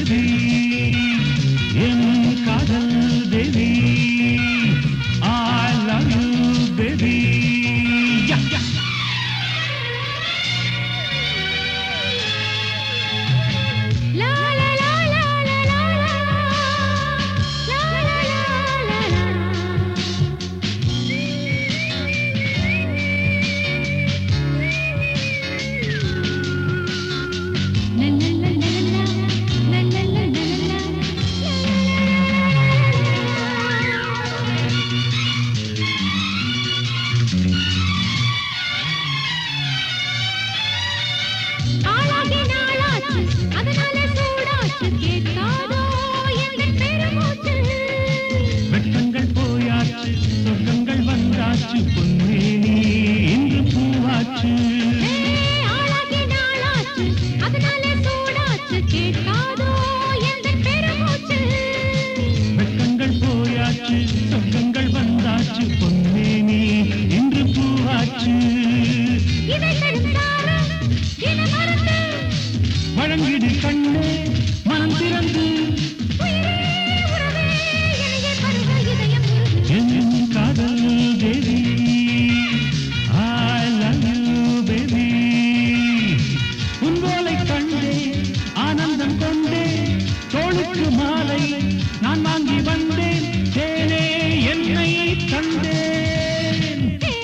தேவி என் காதல் தேவி I love you baby யா, யா. லா லா லா லா லா லா லா லா லா லா லா ஆளாகி நாளாச்சு அதனால சூடாச்சு கேட்காதோ எங்கள் பெருமூச்சு வெட்கங்கள் போயாச்சு சொர்க்கங்கள் வந்தாச்சு பொன்னேனி இன்று பூவாச்சு ஆளாகி நாளாச்சு அதனால சூடாச்சு கேட்காதோ எங்கள் பெருமூச்சு வெட்கங்கள் போயாச்சு சொர்க்கங்கள் வந்தாச்சு பொன்னேனி இன்று பூவாச்சு இதை தடுத்தாரம் இன மறந்து வழங்கிடு கண்ணே மனம் திறந்து உயிரே உறவே இணைய பருவ இதயம் உருகு என் காதல் தேவி I love you baby உன் போலை கண்டே ஆனந்தம் கொண்டே தோளுக்கு மாலை நான் வாங்கி வந்தேன் தேனே என்னை தந்தேன்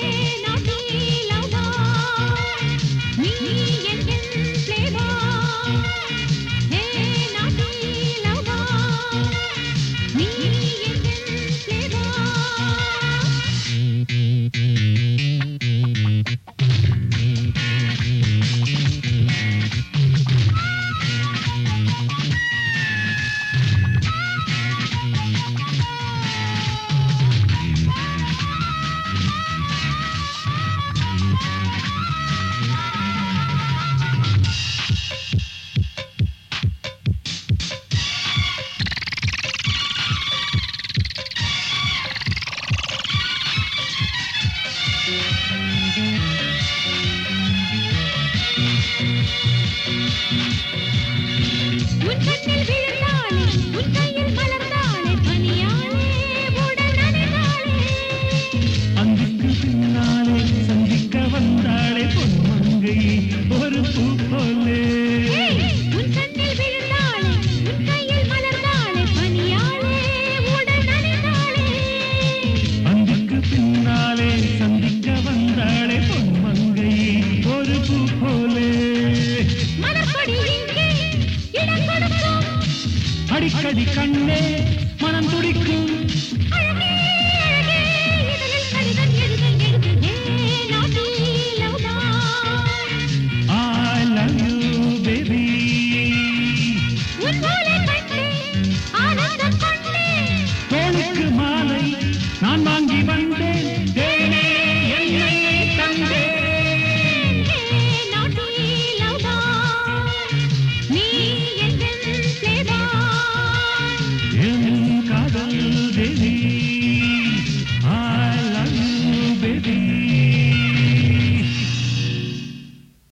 உன் கண்ணில் விழுந்தாளே உன் கையில் மலர்ந்தாளே பனியாளே உடல் நனைந்தாளே அந்திக்கு பின்னாலே சந்திக்க வந்தாளே பொன்மங்கை ஒரு பூ போலே உன் கண்ணில் விழுந்தாளே உன் கையில் மலர்ந்தாளே பனியாளே உடல் நனைந்தாளே அந்திக்கு பின்னாலே சந்திக்க வந்தாளே பொன்மங்கை ஒரு பூ போலே மலர்படி இங்கே இடம் கொடுக்கும் அடிக்கடி கண்ணே மனம் துடிக்கும்